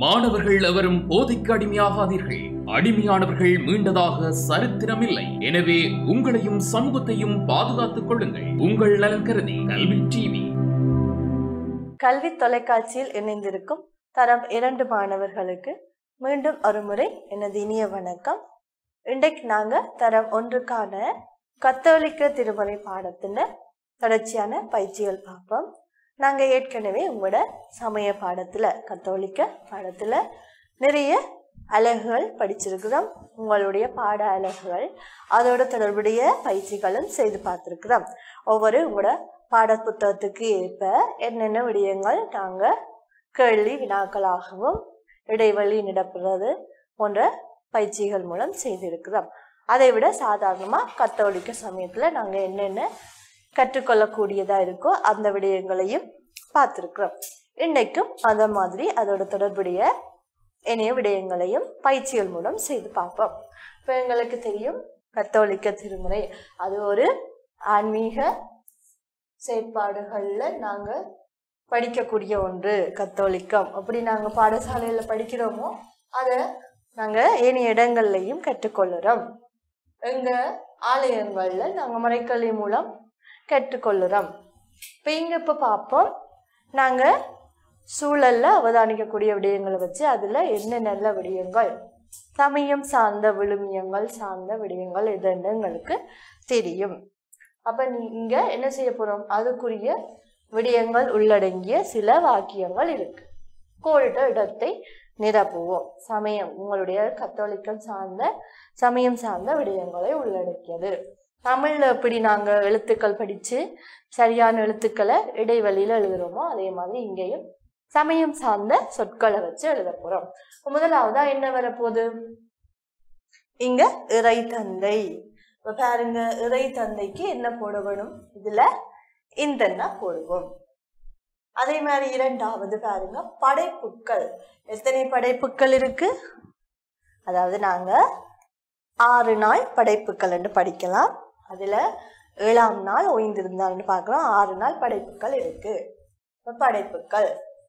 மாணவர்கள் எவரும் போதைக்கு அடிமையாகாதீர்கள் அடிமையானவர்கள் மீண்டதாக சரித்திரமில்லை எனவே உங்களையும் சமூகத்தையும் பாதுகாத்துக் கொள்ளுங்கள் உங்கள் நலன் கருதி கல்வி டிவி கல்வி தொலைக்காட்சியில் இணைந்திருக்கும் தரம் இரண்டு மாணவர்களுக்கு மீண்டும் ஒருமுறை எனது இனிய வணக்கம் இன்றைக்கு நாங்க தரம் ஒன்றுக்கான கத்தோலிக்க திருமுறை பாடத்துல தொடர்ச்சியான பயிற்சிகள் பார்ப்போம் நாங்க ஏற்கனவே உங்களோட சமய பாடத்துல கத்தோலிக்க பாடத்துல நிறைய அலகுகள் படிச்சிருக்கிறோம் உங்களுடைய பாட அலகுகள் அதோட தொடர்புடைய பயிற்சிகளும் செய்து பார்த்துருக்கிறோம் ஒவ்வொரு உங்களோட பாட புத்தகத்துக்கு ஏற்ப என்னென்ன விடயங்கள் நாங்கள் கேள்வி வினாக்களாகவும் இடைவெளி நிரப்புறது போன்ற பயிற்சிகள் மூலம் செய்திருக்கிறோம் அதை விட சாதாரணமாக கத்தோலிக்க சமயத்தில் நாங்கள் என்னென்ன கற்றுக்கொள்ளக்கூடியதாக இருக்கோ அந்த விடயங்களையும் பார்த்துருக்குறோம் இன்னைக்கும் அந்த மாதிரி அதோட தொடர்புடைய இணைய விடயங்களையும் பயிற்சிகள் மூலம் செய்து பார்ப்போம் இப்போ எங்களுக்கு தெரியும் கத்தோலிக்க திருமுறை அது ஒரு ஆன்மீக செயற்பாடுகளில் நாங்கள் படிக்கக்கூடிய ஒன்று கத்தோலிக்கம் அப்படி நாங்கள் பாடசாலையில் படிக்கிறோமோ அதை நாங்கள் ஏனைய இடங்கள்லையும் கற்றுக்கொள்ளுறோம் எங்கள் ஆலயங்களில் நாங்கள் மறைக்கல்வி மூலம் கற்றுக்கொள்ளுறோம் இப்போ இங்கே இப்போ பார்ப்போம் நாங்கள் சூழல்ல அவதானிக்கக்கூடிய விடயங்களை வச்சு அதில் என்ன நல்ல விடயங்கள் சமயம் சார்ந்த விழுமியங்கள் சார்ந்த விடயங்கள் எதுன்னு எங்களுக்கு தெரியும் அப்ப நீங்க என்ன செய்ய போறோம் அதுக்குரிய விடயங்கள் உள்ளடங்கிய சில வாக்கியங்கள் இருக்கு கோடிட்ட இடத்தை நிரப்புவோம் சமயம் உங்களுடைய கத்தோலிக்கம் சார்ந்த சமயம் சார்ந்த விடயங்களை உள்ளடக்கியது தமிழ்ல எப்படி நாங்க எழுத்துக்கள் படிச்சு சரியான எழுத்துக்களை இடைவெளியில எழுதுறோமோ அதே மாதிரி இங்கேயும் சமயம் சார்ந்த சொற்களை வச்சு எழுத போறோம் முதலாவதா என்ன வரப்போகுது இங்க இறை தந்தை இப்ப பாருங்க இறை தந்தைக்கு என்ன போட வேணும் இதுல இந்தன்னா போடுவோம் அதே மாதிரி இரண்டாவது பாருங்க படைப்புக்கள் எத்தனை படைப்புக்கள் இருக்கு அதாவது நாங்க ஆறு நாள் படைப்புக்கள் என்று படிக்கலாம் அதுல ஏழாம் நாள் ஓய்ந்திருந்தால்னு பார்க்கலாம் ஆறு நாள் படைப்புக்கள் இருக்கு இப்ப படைப்புக்கள்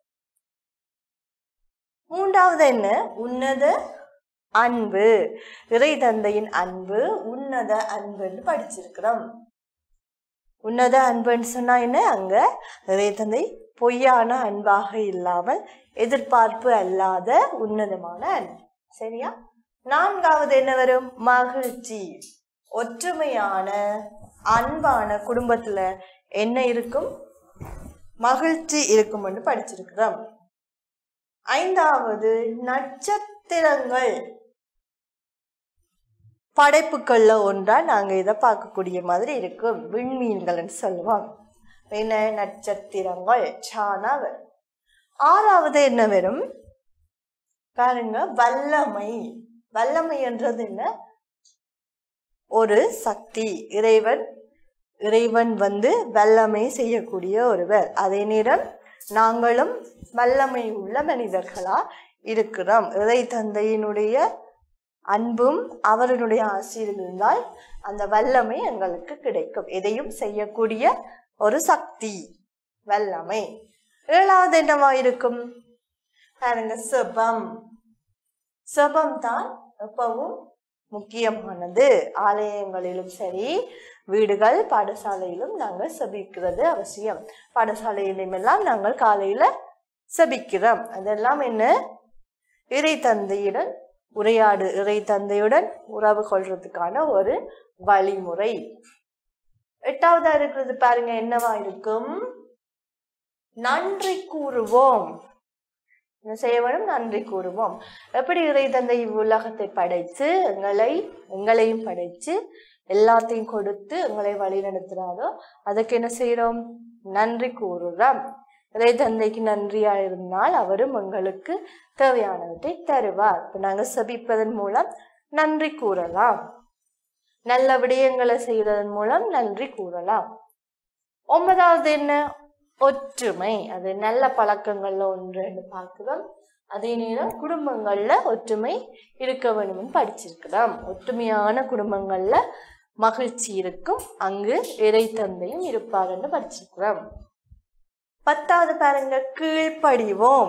மூன்றாவது என்ன உன்னத அன்பு இறை தந்தையின் அன்பு உன்னத அன்புன்னு படிச்சிருக்கிறோம் உன்னத அன்புன்னு சொன்னா என்ன அங்க இறை தந்தை பொய்யான அன்பாக இல்லாமல் எதிர்பார்ப்பு அல்லாத உன்னதமான அன்பு சரியா நான்காவது என்ன வரும் மகிழ்ச்சி ஒற்றுமையான அன்பான குடும்பத்துல என்ன இருக்கும் மகிழ்ச்சி இருக்கும்னு படிச்சிருக்கிறோம் ஐந்தாவது நட்சத்திரங்கள் படைப்புகள்ல ஒன்றா நாங்க இதை பார்க்கக்கூடிய மாதிரி இருக்கும் விண்மீன்கள்னு சொல்லுவோம் என்ன நட்சத்திரங்கள் சானா வரும் ஆறாவது என்ன வரும் பாருங்க வல்லமை வல்லமை என்றது என்ன ஒரு சக்தி இறைவன் இறைவன் வந்து வல்லமை செய்யக்கூடிய ஒருவர் அதே நேரம் நாங்களும் வல்லமை உள்ள மனிதர்களா இருக்கிறோம் இறை தந்தையினுடைய அன்பும் அவருடைய ஆசையில் இருந்தால் அந்த வல்லமை எங்களுக்கு கிடைக்கும் எதையும் செய்யக்கூடிய ஒரு சக்தி வல்லமை ஏழாவது என்னவா இருக்கும் பாருங்க செபம் செபம் தான் எப்பவும் முக்கியமானது ஆலயங்களிலும் சரி வீடுகள் பாடசாலையிலும் நாங்கள் செபிக்கிறது அவசியம் பாடசாலையிலும் எல்லாம் நாங்கள் காலையில செபிக்கிறோம் அதெல்லாம் என்ன இறை தந்தையுடன் உரையாடு இறை தந்தையுடன் உறவு கொள்றதுக்கான ஒரு வழிமுறை எட்டாவதா இருக்கிறது பாருங்க என்னவா இருக்கும் நன்றி கூறுவோம் என்ன செய்ய வேணும் நன்றி கூறுவோம் எப்படி இறை தந்தை உலகத்தை படைத்து எங்களை எங்களையும் படைத்து எல்லாத்தையும் கொடுத்து எங்களை வழி நடத்துறாரோ அதுக்கு என்ன செய்யறோம் நன்றி கூறுறோம் இறை தந்தைக்கு நன்றியா இருந்தால் அவரும் எங்களுக்கு தேவையானவற்றை தருவார் இப்போ நாங்கள் செபிப்பதன் மூலம் நன்றி கூறலாம் நல்ல விடயங்களை செய்வதன் மூலம் நன்றி கூறலாம் ஒன்பதாவது என்ன ஒற்றுமை அது நல்ல பழக்கங்கள்ல ஒன்றுன்னு பார்க்கிறோம் அதே நேரம் குடும்பங்கள்ல ஒற்றுமை இருக்க வேணும்னு படிச்சிருக்கிறோம் ஒற்றுமையான குடும்பங்கள்ல மகிழ்ச்சி இருக்கும் அங்கு இறை தந்தையும் இருப்பாருன்னு படிச்சிருக்கிறோம் பத்தாவது பாருங்க கீழ்ப்படிவோம்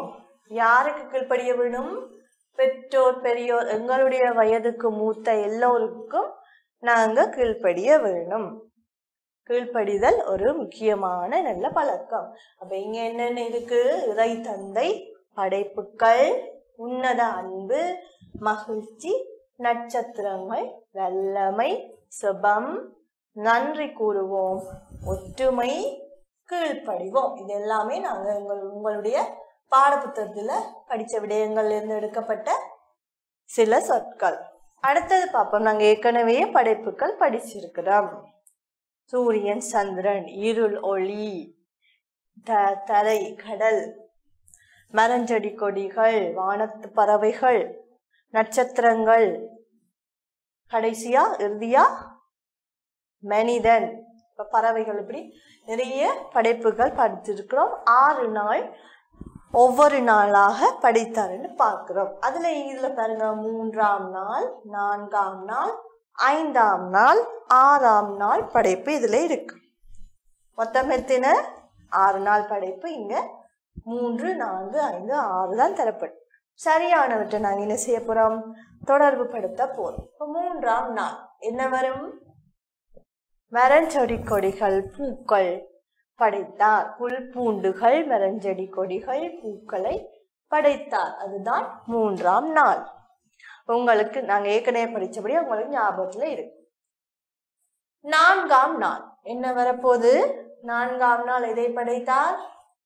யாருக்கு கீழ்ப்படிய வேணும் பெற்றோர் பெரியோர் எங்களுடைய வயதுக்கு மூத்த எல்லோருக்கும் நாங்க கீழ்ப்படிய வேணும் கீழ்ப்படிதல் ஒரு முக்கியமான நல்ல பழக்கம் அப்ப இங்க என்னென்ன இருக்கு இறை தந்தை படைப்புகள் உன்னத அன்பு மகிழ்ச்சி நட்சத்திரங்கள் வல்லமை சுபம் நன்றி கூறுவோம் ஒற்றுமை கீழ்ப்படிவோம் இது எல்லாமே நாங்க உங்கள் உங்களுடைய பாடப்புத்தகத்துல படிச்ச விடயங்கள்ல இருந்து எடுக்கப்பட்ட சில சொற்கள் அடுத்தது பார்ப்போம் நாங்க ஏற்கனவே படைப்புகள் படிச்சிருக்கிறோம் சூரியன் சந்திரன் இருள் ஒளி த தரை கடல் மரஞ்செடி கொடிகள் வானத்து பறவைகள் நட்சத்திரங்கள் கடைசியா இறுதியா மனிதன் இப்ப பறவைகள் இப்படி நிறைய படைப்புகள் படித்திருக்கிறோம் ஆறு நாள் ஒவ்வொரு நாளாக படித்தாருன்னு பார்க்கிறோம் அதுல இதுல பாருங்க மூன்றாம் நாள் நான்காம் நாள் ஐந்தாம் நாள் ஆறாம் நாள் படைப்பு இதுல இருக்கு மொத்தம் எத்தனை ஆறு நாள் படைப்பு இங்க மூன்று நான்கு ஐந்து ஆறு தான் தரப்படும் சரியானவற்றை நாங்க என்ன செய்ய போறோம் தொடர்பு படுத்த போறோம் இப்போ மூன்றாம் நாள் என்ன வரும் மரஞ்செடி கொடிகள் பூக்கள் படைத்தார் புல் பூண்டுகள் மரஞ்செடி கொடிகள் பூக்களை படைத்தார் அதுதான் மூன்றாம் நாள் உங்களுக்கு நாங்க ஏற்கனவே படிச்சபடி உங்களுக்கு ஞாபகத்துல இருக்கு நான்காம் நாள் என்ன வரப்போகுது நான்காம் நாள் எதை படைத்தார்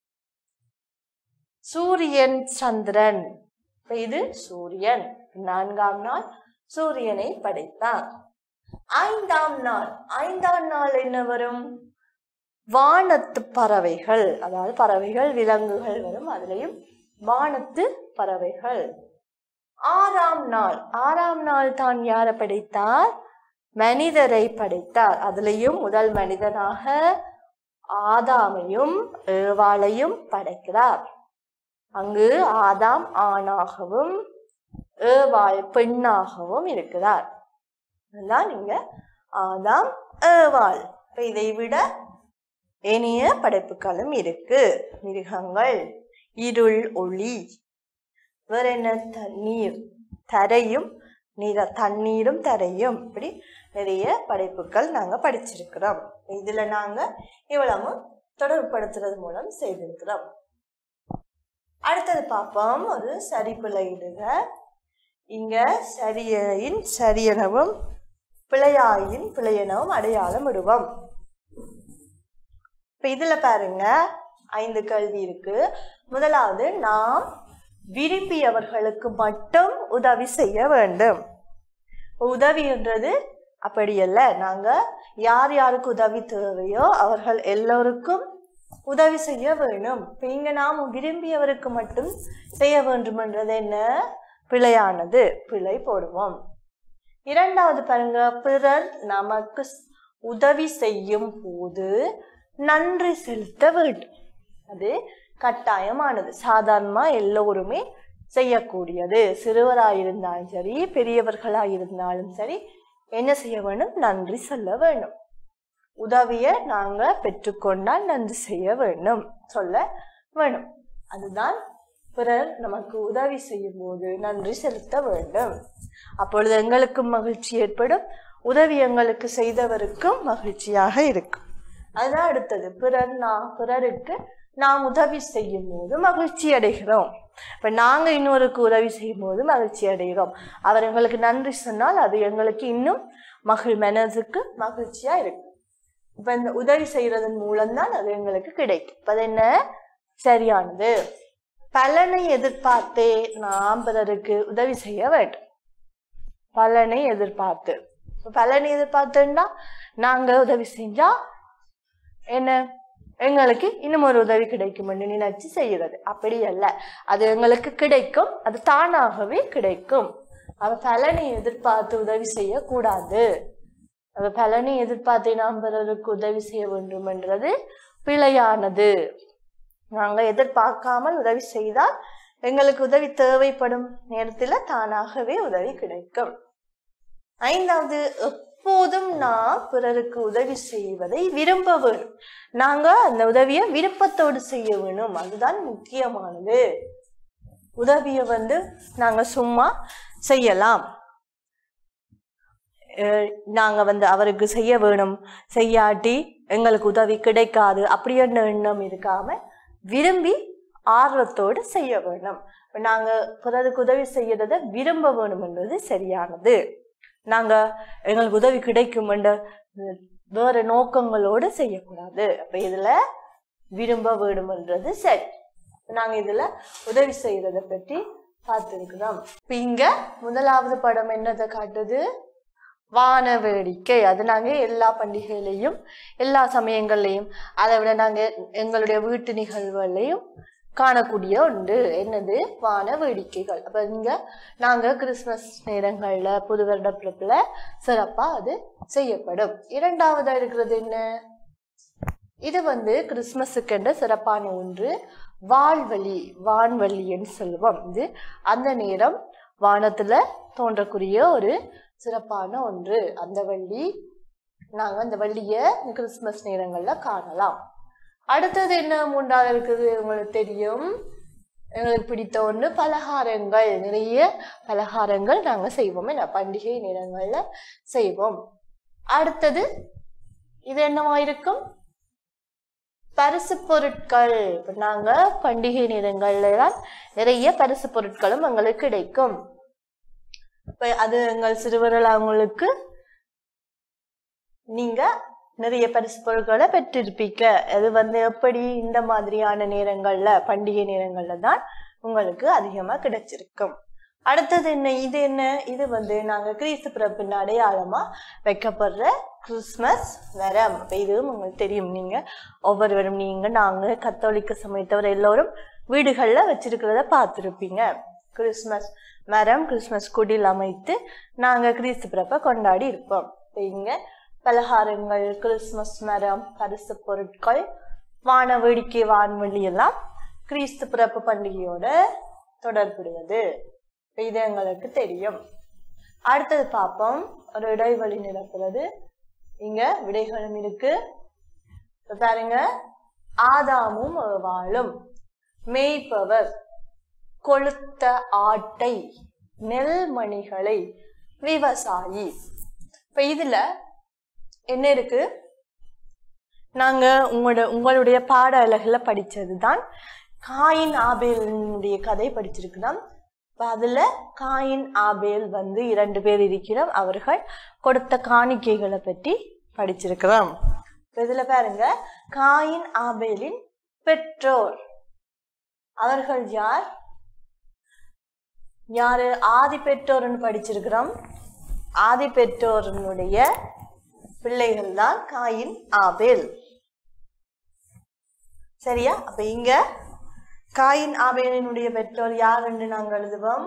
சூரியன் சந்திரன் இப்ப இது சூரியன் நான்காம் நாள் சூரியனை படைத்தார் ஐந்தாம் நாள் ஐந்தாம் நாள் என்ன வரும் வானத்து பறவைகள் அதாவது பறவைகள் விலங்குகள் வரும் அதுலயும் வானத்து பறவைகள் ஆறாம் நாள் ஆறாம் நாள் தான் யாரை படைத்தார் மனிதரை படைத்தார் அதுலயும் முதல் மனிதனாக ஆதாமையும் ஏவாளையும் படைக்கிறார் அங்கு ஆதாம் ஆணாகவும் ஏவாள் பெண்ணாகவும் இருக்கிறார் அதுதான் நீங்க ஆதாம் ஏவாள் இப்ப இதை விட இனிய படைப்புகளும் இருக்கு மிருகங்கள் இருள் ஒளி வேற என்ன தண்ணீர் தரையும் நிற தண்ணீரும் தரையும் இப்படி நிறைய படைப்புகள் நாங்க படிச்சிருக்கிறோம் இதுல நாங்க இவ்வளவும் தொடர்புபடுத்துறது மூலம் செய்திருக்கிறோம் அடுத்தது பார்ப்போம் ஒரு சரிப்பிழையிடுக இங்க சரியையின் சரியெனவும் பிழையாயின் பிழையெனவும் அடையாளம் இடுவோம் இப்ப இதுல பாருங்க ஐந்து கேள்வி இருக்கு முதலாவது நாம் விரும்பியவர்களுக்கு மட்டும் உதவி செய்ய வேண்டும் உதவின்றது அப்படி அல்ல நாங்க யார் யாருக்கு உதவி தேவையோ அவர்கள் எல்லோருக்கும் உதவி செய்ய வேணும் இப்ப இங்க நாம் விரும்பியவருக்கு மட்டும் செய்ய வேண்டும்ன்றது என்ன பிழையானது பிழை போடுவோம் இரண்டாவது பாருங்க பிறர் நமக்கு ஸ்- உதவி செய்யும் போது நன்றி செலுத்த வேண்டும் அது கட்டாயமானது சாதாரணமா எல்லோருமே செய்யக்கூடியது சிறுவராயிருந்தாலும் சரி பெரியவர்களாயிருந்தாலும் சரி என்ன செய்ய வேண்டும் நன்றி சொல்ல வேண்டும் உதவியை நாங்க பெற்றுக்கொண்டால் நன்றி செய்ய வேண்டும் சொல்ல வேணும் அதுதான் பிறர் நமக்கு உதவி செய்யும் போது நன்றி செலுத்த வேண்டும் அப்பொழுது எங்களுக்கும் மகிழ்ச்சி ஏற்படும் உதவி எங்களுக்கு செய்தவருக்கும் மகிழ்ச்சியாக இருக்கும் அதுதான் அடுத்தது பிறர் நான் பிறருக்கு நாம் உதவி செய்யும் போது மகிழ்ச்சி அடைகிறோம் இப்ப நாங்க இன்னொருக்கு உதவி செய்யும் போது மகிழ்ச்சி அடைகிறோம் அவர் எங்களுக்கு நன்றி சொன்னால் அது எங்களுக்கு இன்னும் மகிழ் மனதுக்கு மகிழ்ச்சியா இருக்கும் இப்ப இந்த உதவி செய்யறதன் மூலம்தான் அது எங்களுக்கு கிடைக்கும் இப்ப அது என்ன சரியானது பலனை எதிர்பார்த்தே நாம் பிறருக்கு உதவி செய்ய வேண்டும் பலனை எதிர்பார்த்து இப்ப பலனை எதிர்பார்த்துன்னா நாங்க உதவி செஞ்சா என்ன எங்களுக்கு இன்னும் ஒரு உதவி கிடைக்கும்னு நினைச்சு செய்யறது அப்படி அல்ல அது எங்களுக்கு கிடைக்கும் அது தானாகவே கிடைக்கும் அவ பலனை எதிர்பார்த்து உதவி செய்யக்கூடாது அவ பலனை எதிர்பார்த்து நாம் பிறருக்கு உதவி செய்ய வேண்டும் என்றது பிழையானது நாங்க எதிர்பார்க்காமல் உதவி செய்தால் எங்களுக்கு உதவி தேவைப்படும் நேரத்துல தானாகவே உதவி கிடைக்கும் ஐந்தாவது எப்போதும் நான் பிறருக்கு உதவி செய்வதை விரும்ப வேணும் நாங்க அந்த உதவியை விருப்பத்தோடு செய்ய வேணும் அதுதான் முக்கியமானது உதவியை வந்து நாங்க சும்மா செய்யலாம் அஹ் நாங்க வந்து அவருக்கு செய்ய வேணும் செய்யாட்டி எங்களுக்கு உதவி கிடைக்காது அப்படின்ற எண்ணம் இருக்காம விரும்பி ஆர்வத்தோடு செய்ய வேணும் இப்ப நாங்க பிறருக்கு உதவி செய்யறத விரும்ப வேணும்ன்றது சரியானது நாங்க எங்களுக்கு உதவி கிடைக்கும் என்ற வேற நோக்கங்களோடு செய்யக்கூடாது அப்ப இதுல விரும்ப வேணும்ன்றது சரி நாங்க இதுல உதவி செய்யறத பற்றி பார்த்திருக்கிறோம் இப்ப இங்க முதலாவது படம் என்னதை காட்டுது வான வேடிக்கை அது நாங்க எல்லா பண்டிகையிலையும் எல்லா சமயங்கள்லையும் அதை விட நாங்க எங்களுடைய வீட்டு நிகழ்வுகளையும் காணக்கூடிய ஒன்று என்னது வான வேடிக்கைகள் அப்ப இங்க நாங்க கிறிஸ்மஸ் நேரங்கள்ல புது வருட பிறப்புல சிறப்பா அது செய்யப்படும் இரண்டாவதா இருக்கிறது என்ன இது வந்து கிறிஸ்மஸுக்கென்ற சிறப்பான ஒன்று வால்வழி வான்வழின்னு சொல்லுவோம் இது அந்த நேரம் வானத்துல தோன்றக்கூடிய ஒரு சிறப்பான ஒன்று அந்த வள்ளி நாங்க அந்த வள்ளிய கிறிஸ்மஸ் நேரங்கள்ல காணலாம் அடுத்தது என்ன மூன்றாவது இருக்குது உங்களுக்கு தெரியும் எங்களுக்கு பிடித்த ஒன்று பலகாரங்கள் நிறைய பலகாரங்கள் நாங்க செய்வோம் என்ன பண்டிகை நேரங்கள்ல செய்வோம் அடுத்தது இது என்னவா இருக்கும் பரிசு பொருட்கள் இப்ப நாங்க பண்டிகை நேரங்கள்ல தான் நிறைய பரிசு பொருட்களும் எங்களுக்கு கிடைக்கும் இப்ப அது எங்கள் சிறுவர்கள் அவங்களுக்கு நீங்க நிறைய பரிசு பொருட்களை பெற்றிருப்பீங்க அது வந்து எப்படி இந்த மாதிரியான நேரங்கள்ல பண்டிகை நேரங்கள்ல தான் உங்களுக்கு அதிகமா கிடைச்சிருக்கும் அடுத்தது என்ன இது என்ன இது வந்து நாங்க கிறிஸ்து பிறப்பின் அடையாளமா வைக்கப்படுற கிறிஸ்மஸ் மரம் அப்ப இதுவும் உங்களுக்கு தெரியும் நீங்க ஒவ்வொருவரும் நீங்க நாங்க கத்தோலிக்க சமயத்தவர் எல்லோரும் வீடுகள்ல வச்சிருக்கிறத பார்த்துருப்பீங்க கிறிஸ்மஸ் மரம் கிறிஸ்மஸ் குடில் அமைத்து நாங்க கிறிஸ்து பிறப்பை கொண்டாடி இருப்போம் இப்ப இங்க பலகாரங்கள் கிறிஸ்மஸ் மரம் பரிசு பொருட்கள் வான வேடிக்கை வான்வெளி எல்லாம் கிறிஸ்து பிறப்பு பண்டிகையோட தொடர்புடையது இப்ப இது எங்களுக்கு தெரியும் அடுத்தது பார்ப்போம் ஒரு இடைவெளி நிரப்புறது இங்க விடைகளும் இருக்கு இப்ப பாருங்க ஆதாமும் ஏவாளும் மேய்ப்பவர் கொளுத்த ஆட்டை நெல்மணிகளை விவசாயி இப்ப இதுல என்ன இருக்கு நாங்க உங்களோட உங்களுடைய பாட அலகுல படிச்சதுதான் காயின் ஆபேலினுடைய கதை படிச்சிருக்கிறோம் இப்ப அதுல காயின் ஆபேல் வந்து இரண்டு பேர் இருக்கிறோம் அவர்கள் கொடுத்த காணிக்கைகளை பற்றி படிச்சிருக்கிறோம் இப்ப இதுல பாருங்க காயின் ஆபேலின் பெற்றோர் அவர்கள் யார் யாரு ஆதி பெற்றோர்னு படிச்சிருக்கிறோம் ஆதி பெற்றோரனுடைய பிள்ளைகள் தான் காயின் ஆபேல் சரியா அப்ப இங்க காயின் ஆபேலினுடைய பெற்றோர் யார் என்று நாங்கள் எழுதுவோம்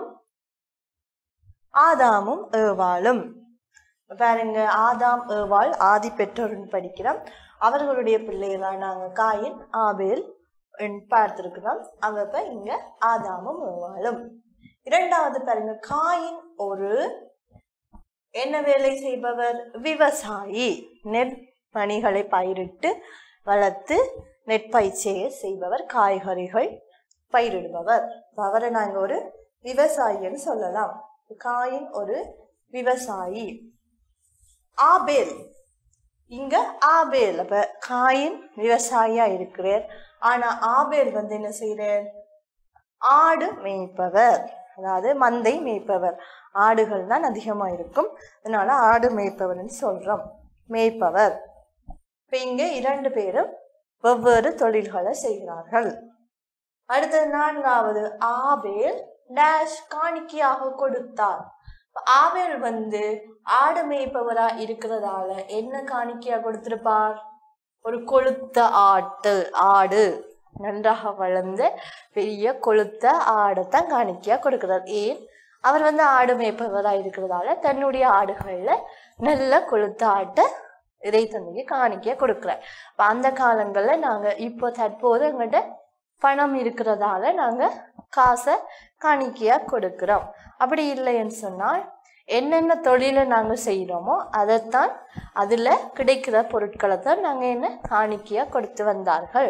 ஆதாமும் ஏவாளும் பாருங்க ஆதாம் ஏவாள் ஆதி பெற்றோர்னு படிக்கிறோம் அவர்களுடைய பிள்ளைகளாக நாங்க காயின் ஆபேல் என்று பார்த்திருக்கிறோம் அவங்க இப்ப இங்க ஆதாமும் ஏவாளும் இரண்டாவது பாருங்க காயின் ஒரு என்ன வேலை செய்பவர் விவசாயி நெற்பணிகளை பயிரிட்டு வளர்த்து நெற்பயிற்சியை செய்பவர் காய்கறிகள் பயிரிடுபவர் அவரை நாங்க ஒரு விவசாயின்னு சொல்லலாம் காயின் ஒரு விவசாயி ஆபேல் இங்க ஆபேல் அப்ப காயின் விவசாயியா இருக்கிறார் ஆனா ஆபேல் வந்து என்ன செய்யறார் ஆடு மேய்ப்பவர் அதாவது மந்தை மேய்ப்பவர் ஆடுகள் தான் அதிகமா இருக்கும் அதனால ஆடு மேய்ப்பவர்னு சொல்றோம் மேய்ப்பவர் இப்ப இங்க இரண்டு பேரும் வெவ்வேறு தொழில்களை செய்கிறார்கள் அடுத்தது நான்காவது ஆபேல் டேஷ் காணிக்கையாக கொடுத்தார் இப்ப ஆபேல் வந்து ஆடு மேய்ப்பவரா இருக்கிறதால என்ன காணிக்கையா கொடுத்திருப்பார் ஒரு கொளுத்த ஆட்டு ஆடு நன்றாக வளர்ந்த பெரிய கொளுத்த ஆடைத்தான் காணிக்கையா கொடுக்கிறார் ஏன் அவர் வந்து ஆடு மேய்ப்பவராக இருக்கிறதால தன்னுடைய ஆடுகள்ல நல்ல கொளுத்த ஆட்டை இறை தந்தைக்கு காணிக்கையா கொடுக்குறார் அப்ப அந்த காலங்கள்ல நாங்க இப்போ தற்போது எங்கள்கிட்ட பணம் இருக்கிறதால நாங்க காசை காணிக்கையா கொடுக்கிறோம் அப்படி இல்லைன்னு சொன்னால் என்னென்ன தொழிலை நாங்க செய்கிறோமோ அதைத்தான் அதுல கிடைக்கிற பொருட்களை தான் நாங்க என்ன காணிக்கையா கொடுத்து வந்தார்கள்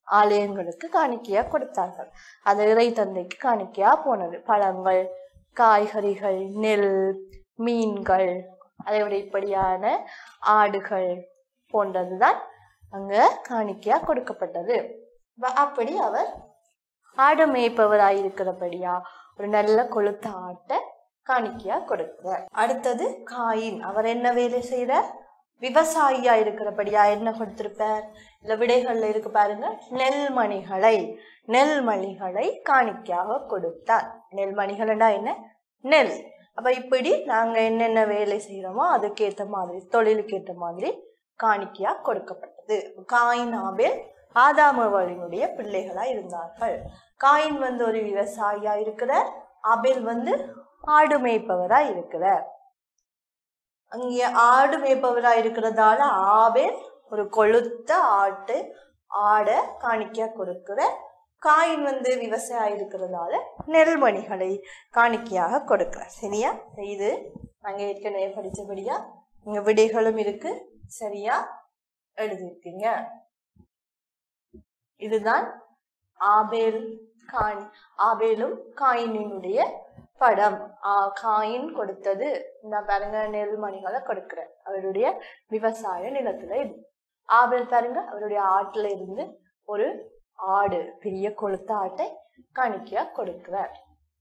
ஆலயங்களுக்கு காணிக்கையா கொடுத்தார்கள் அது இறை தந்தைக்கு காணிக்கையா போனது பழங்கள் காய்கறிகள் நெல் மீன்கள் அதை விட இப்படியான ஆடுகள் போன்றதுதான் அங்க காணிக்கையா கொடுக்கப்பட்டது வ- அப்படி அவர் ஆடு மேய்ப்பவராய் இருக்கிறபடியா ஒரு நல்ல கொழுத்த ஆட்டை காணிக்கையா கொடுக்கிறார் அடுத்தது காயின் அவர் என்ன வேலை செய்யறார் விவசாயியா இருக்கிறபடியா என்ன கொடுத்திருப்பார் இந்த விடைகள்ல இருக்கு பாருங்க நெல்மணிகளை நெல்மணிகளை காணிக்கையாக கொடுத்தார் நெல்மணிகள்னா என்ன நெல் அப்ப இப்படி நாங்க என்னென்ன வேலை செய்யறோமோ அதுக்கேத்த மாதிரி தொழிலுக்கு ஏற்ற மாதிரி காணிக்கையா கொடுக்கப்பட்டது காயின் ஆபேல் ஆதாமவளினுடைய பிள்ளைகளா இருந்தார்கள் காயின் வந்து ஒரு விவசாயியா இருக்கிறார் ஆபேல் வந்து ஆடு மேய்ப்பவரா இருக்கிறார் அங்கே ஆடு மேய்ப்பவரா இருக்கிறதால ஆபேல் ஒரு கொழுத்த ஆட்டு ஆடை காணிக்கையா கொடுக்கிற காயின் வந்து விவசாயம் இருக்கிறதால நெல்மணிகளை காணிக்கையாக கொடுக்கிறார் சரியா இது நாங்க ஏற்கனவே படிச்சபடியா இங்க விடைகளும் இருக்கு சரியா எழுதியிருக்கீங்க இதுதான் ஆபேல் கான் ஆபேலும் காயினினுடைய படம் ஆ, காயின் கொடுத்தது இந்த பாருங்க நெல்மணிகளை கொடுக்கிற அவருடைய விவசாய நிலத்துல இது ஆபேல் பாருங்க அவருடைய ஆட்டுல இருந்து ஒரு ஆடு பெரிய கொளுத்த ஆட்டை காணிக்கையா கொடுக்கிறார்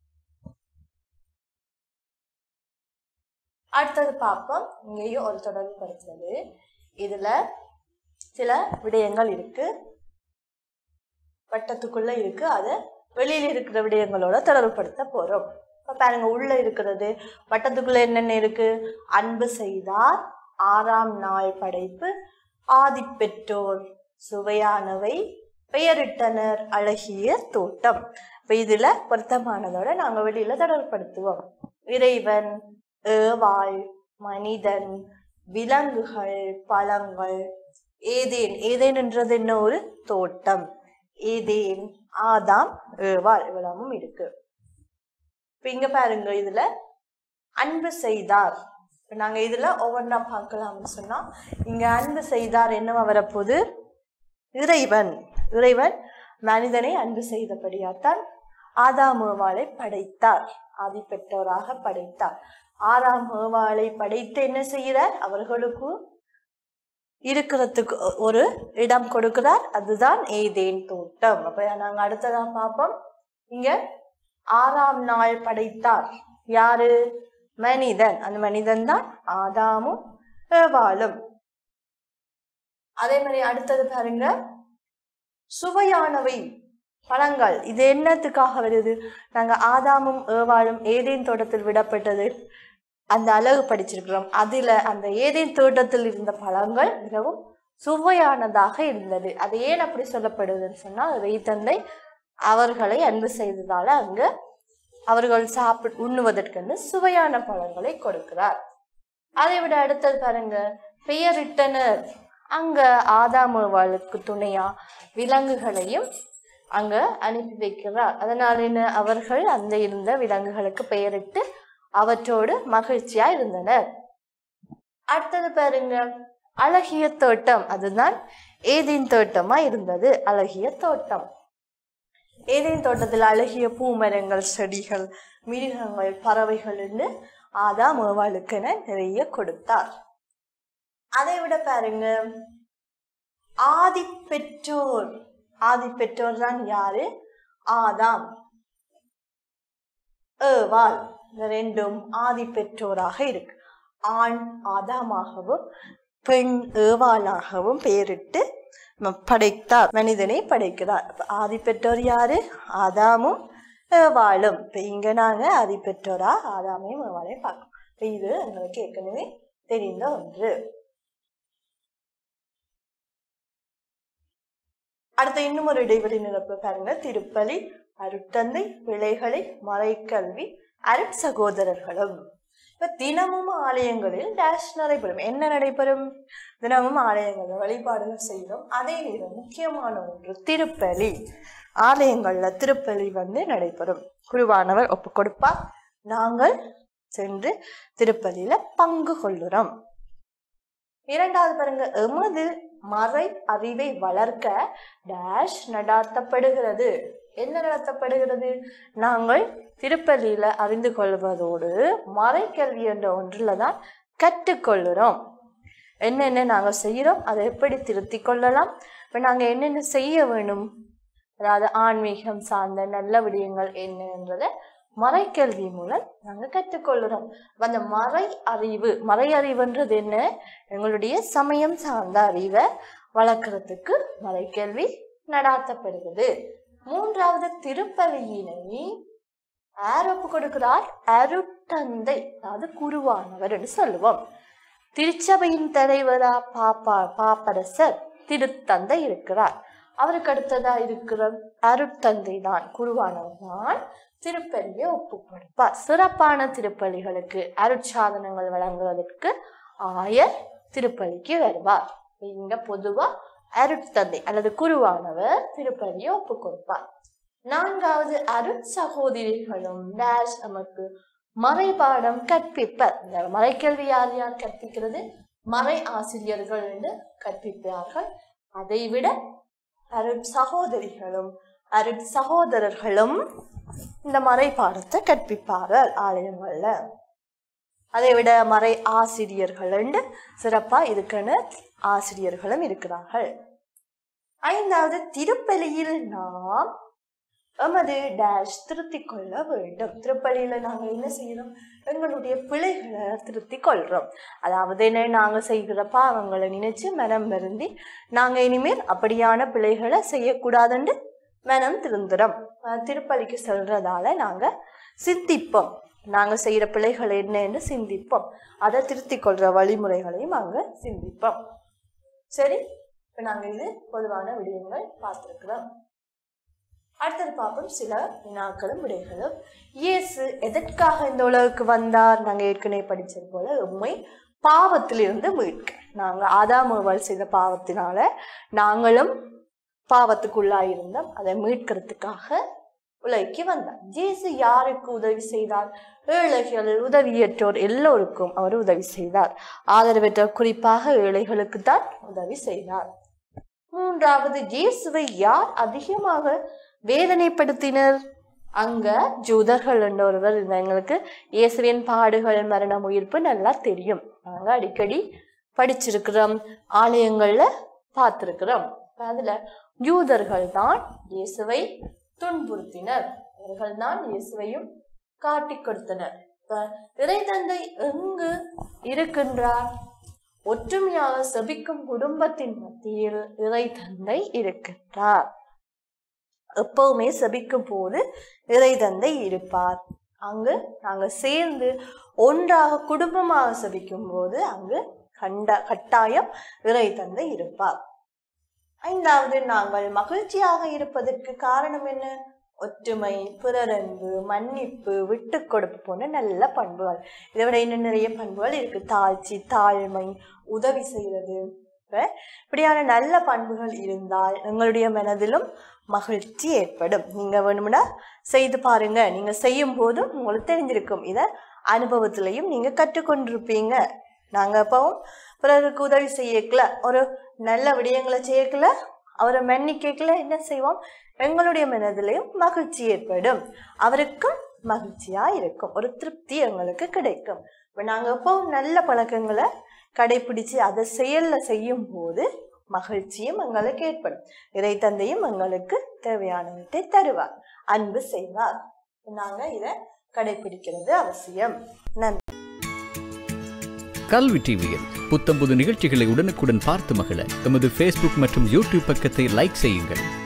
அடுத்தது பார்ப்போம் இங்கேயும் ஒரு தொடர்பு படுத்துறது இதுல சில விடயங்கள் இருக்கு வட்டத்துக்குள்ள இருக்கு அதை வெளியில இருக்கிற விடயங்களோட தொடர்புபடுத்த போறோம் இப்ப பாருங்க உள்ள இருக்கிறது வட்டத்துக்குள்ள என்னென்ன இருக்கு அன்பு செய்தார் ஆறாம் நாள் படைப்பு ஆதிப்பெற்றோர் சுவையானவை பெயரிட்டனர் அழகிய தோட்டம் இப்ப இதுல பொருத்தமானதோட நாங்க வெளியில தொடர்புபடுத்துவோம் இறைவன் ஏவாள் மனிதன் விலங்குகள் பழங்கள் ஏதேன் ஏதேன்ன்றது என்ன ஒரு தோட்டம் ஏதேன் ஆதாம் ஏவாள் இவ்வளவும் இருக்கு இப்ப இங்க பாருங்க இதுல அன்பு செய்தார் இப்ப நாங்க இதுல ஒவ்வொன்றா பார்க்கலாம்னு சொன்னா இங்க அன்பு செய்தார் என்னவா வரப்போகுது இறைவன் இறைவன் மனிதனை அன்பு செய்தபடியாத்தான் ஆதாம் ஏவாளை படைத்தார் ஆதி பெற்றோராக படைத்தார் ஆறாம் ஏவாளை படைத்து என்ன செய்கிறார் அவர்களுக்கு இருக்கிறதுக்கு ஒ- ஒரு இடம் கொடுக்கிறார் அதுதான் ஏதேன் தோட்டம் அப்ப நாங்க அடுத்ததா பார்ப்போம் இங்க ஆறாம் நாள் படைத்தார் யாரு மனிதன் அந்த மனிதன் தான் ஆதாமும் ஏவாளும் அதே மாதிரி அடுத்தது பாருங்க சுவையானவை பழங்கள் இது என்னத்துக்காக வருது நாங்க ஆதாமும் ஏவாளும் ஏதேன் தோட்டத்தில் விடப்பட்டது அந்த அழகு படிச்சிருக்கிறோம் அதுல அந்த ஏதேன் தோட்டத்தில் இருந்த பழங்கள் மிகவும் சுவையானதாக இருந்தது அது ஏன் அப்படி சொல்லப்படுதுன்னு சொன்னா தந்தை அவர்களை அன்பு செய்ததால அங்க அவர்கள் சாப்பி உண்ணுவதற்கென்று சுவையான பழங்களை கொடுக்கிறார் அதை விட அடுத்தது பாருங்க பெயரிட்டனர் அங்க ஆதாமவாளுக்கு துணையா விலங்குகளையும் அங்க அனுப்பி வைக்கிறார் அதனால என்ன அவர்கள் அந்த இருந்த விலங்குகளுக்கு பெயரிட்டு அவற்றோடு மகிழ்ச்சியா இருந்தனர் அடுத்தது பாருங்க அழகிய தோட்டம் அதுதான் ஏதேன் தோட்டமா இருந்தது அழகிய தோட்டம் ஏதேன் தோட்டத்தில் அழகிய பூமரங்கள் செடிகள் மிருகங்கள் பறவைகள்னு ஆதாம் ஏவாளுக்கென நிறைய கொடுத்தார் அதை விட பாருங்க ஆதி பெற்றோர் ஆதி பெற்றோர் தான் யாரு ஆதாம் ஏவாள் இந்த ரெண்டும் ஆதி பெற்றோராக இருக்கு ஆண் ஆதாமாகவும் பெண் ஏவாளாகவும் பெயரிட்டு ம- படைத்தார் மனிதனை படைக்கிறார் அப்ப ஆதி பெற்றோர் யாரு ஆதாமும் ஏவாளும் இப்ப இங்க நாங்க ஆதி பெற்றோரா ஆதாமையும் ஏவாளையும் பார்க்கணும் இப்ப இது எங்களுக்கு ஏற்கனவே தெரிந்த ஒன்று அடுத்த இன்னும் ஒரு இடைவெளி நிரப்பு பாருங்க திருப்பலி அருட்தந்தை பிள்ளைகளை மறைக்கல்வி அருட் சகோதரர்களும் இப்ப தினமும் ஆலயங்களில் டேஷ் நடைபெறும் என்ன நடைபெறும் தினமும் ஆலயங்களில் வழிபாடுகள் செய்கிறோம் அதே நேரம் முக்கியமான ஒன்று திருப்பலி ஆலயங்கள்ல திருப்பலி வந்து நடைபெறும் குருவானவர் ஒப்பு கொடுப்பார் நாங்கள் சென்று திருப்பலியில பங்கு கொள்ளுறோம் இரண்டாவது பாருங்க எமது மறை அறிவை வளர்க்க டேஷ் நடாத்தப்படுகிறது என்ன நடத்தப்படுகிறது நாங்கள் திருப்பதியில அறிந்து கொள்வதோடு மறைக்கல்வி என்ற ஒன்றில் தான் கற்றுக்கொள்கிறோம் என்னென்ன நாங்கள் செய்கிறோம் அதை எப்படி திருத்திக் கொள்ளலாம் இப்போ நாங்கள் என்னென்ன செய்ய வேணும் அதாவது ஆன்மீகம் சார்ந்த நல்ல விடயங்கள் என்னன்றதை மறைக்கல்வி மூலம் நாங்கள் கற்றுக்கொள்கிறோம் அப்ப அந்த மறை அறிவு மறை அறிவுன்றது என்ன எங்களுடைய சமயம் சார்ந்த அறிவை வளர்க்கறதுக்கு மறைக்கல்வி நடாத்தப்படுகிறது மூன்றாவது திருப்பலியினை யார் ஒப்பு கொடுக்கிறார் அருட்தந்தை அதாவது குருவானவர் என்று சொல்லுவோம் திருச்சபையின் தலைவரா பாப்பா பாப்பரசர் திருத்தந்தை இருக்கிறார் அவருக்கு அடுத்ததா இருக்கிற அருட்தந்தை தான் குருவானவர் தான் திருப்பலியை ஒப்பு கொடுப்பார் சிறப்பான திருப்பலிகளுக்கு அருட்சாதனங்கள் வழங்குவதற்கு ஆயர் திருப்பலிக்கு வருவார் இங்க பொதுவா அருட்தந்தை அல்லது குருவானவர் திருப்பலியை ஒப்பு கொடுப்பார் நான்காவது அருட் சகோதரிகளும் டேஷ் நமக்கு மறைபாடம் கற்பிப்பர் இந்த மறைக்கல்வி யார் யார் கற்பிக்கிறது மறை ஆசிரியர்கள் என்று கற்பிப்பார்கள் அதைவிட அருட் சகோதரிகளும் அருட் சகோதரர்களும் இந்த மறை பாடத்தை கற்பிப்பார்கள் ஆலயங்கள்ல அதை விட மறை ஆசிரியர்கள் என்று சிறப்பா இதுக்குன்னு ஆசிரியர்களும் இருக்கிறார்கள் ஐந்தாவது திருப்பலியில் நாம் எமது டேஷ் திருத்திக் கொள்ள வேண்டும் திருப்பலியில நாங்க என்ன செய்யறோம் எங்களுடைய பிழைகளை திருத்திக் கொள்றோம் அதாவது என்ன நாங்க செய்கிற பாவங்களை நினைச்சு மனம் வருந்தி நாங்க இனிமேல் அப்படியான பிழைகளை செய்யக்கூடாதுன்னு மனம் திருந்துறோம் அஹ் திருப்பலிக்கு செல்றதால நாங்க சிந்திப்போம் நாங்க செய்யற பிழைகள் என்னன்னு சிந்திப்போம் அதை திருத்திக் கொள்ற வழிமுறைகளையும் நாங்க சிந்திப்போம் சரி இப்ப நாங்க இது பொதுவான விடயங்கள் பார்த்திருக்கிறோம் அடுத்தது பார்ப்போம் சில வினாக்களும் விடைகளும் இயேசு எதற்காக இந்த உலகுக்கு வந்தார் நாங்க ஏற்கனவே படிச்சது போல உண்மை பாவத்திலிருந்து மீட்க நாங்க ஆதாமுவால் செய்த பாவத்தினால நாங்களும் பாவத்துக்குள்ளாயிருந்தோம் அதை மீட்கிறதுக்காக உலகிக்கு வந்தார் இயேசு யாருக்கு உதவி செய்தார் ஏழைகள் உதவியற்றோர் எல்லோருக்கும் அவர் உதவி செய்தார் ஆதரவற்றோர் குறிப்பாக ஏழைகளுக்கு தான் உதவி செய்தார் மூன்றாவது இயேசுவை யார் அதிகமாக வேதனைப்படுத்தினர் அங்க ஜூதர்கள் என்ற ஒருவர் எங்களுக்கு இயேசுவின் பாடுகள் மரணம் உயிர்ப்பு நல்லா தெரியும் நாங்க அடிக்கடி படிச்சிருக்கிறோம் ஆலயங்கள்ல பார்த்திருக்கிறோம் அதுல யூதர்கள் தான் இயேசுவை துன்புறுத்தினர் அவர்கள் தான் இயேசுவையும் காட்டிக் கொடுத்தனர் இப்ப இறைத்தந்தை எங்கு இருக்கின்றார் ஒற்றுமையாக செபிக்கும் குடும்பத்தின் மத்தியில் இறை தந்தை இருக்கின்றார் எப்பவுமே செபிக்கும் போது இறை தந்தை இருப்பார் அங்கு நாங்க சேர்ந்து ஒன்றாக குடும்பமாக செபிக்கும் போது அங்கு கண்ட கட்டாயம் இறை தந்தை இருப்பார் ஐந்தாவது நாங்கள் மகிழ்ச்சியாக இருப்பதற்கு காரணம் என்ன ஒற்றுமை பிறரன்பு மன்னிப்பு விட்டு கொடுப்பு போன்ற நல்ல பண்புகள் இதை விட இன்னும் நிறைய பண்புகள் இருக்கு தாழ்ச்சி தாழ்மை உதவி செய்வது இப்ப இப்படியான நல்ல பண்புகள் இருந்தால் எங்களுடைய மனதிலும் மகிழ்ச்சி ஏற்படும் நீங்க வேணும்னா செய்து பாருங்க நீங்க செய்யும் போதும் உங்களுக்கு தெரிஞ்சிருக்கும் இதை அனுபவத்திலையும் நீங்க கற்றுக்கொண்டிருப்பீங்க நாங்க எப்பவும் பிறருக்கு உதவி செய்யக்கல ஒரு நல்ல விடயங்களை செய்யக்கல அவரை மன்னிக்கல என்ன செய்வோம் எங்களுடைய மனதிலையும் மகிழ்ச்சி ஏற்படும் அவருக்கும் மகிழ்ச்சியா இருக்கும் ஒரு திருப்தி எங்களுக்கு கிடைக்கும் இப்ப நாங்க எப்பவும் நல்ல பழக்கங்களை கடைபிடிச்சு அதை செயல்ல செய்யும் போது மகிழ்ச்சியும் எங்களுக்கு ஏற்படும் இறை தந்தையும் எங்களுக்கு தேவையானவற்றை தருவார் அன்பு செய்வார் நாங்க இதை கடைபிடிக்கிறது அவசியம் நன்றி கல்வி டிவியில் புத்தம்புது நிகழ்ச்சிகளை உடனுக்குடன் பார்த்து மகிழ எமது ஃபேஸ்புக் மற்றும் யூடியூப் பக்கத்தை லைக் செய்யுங்கள்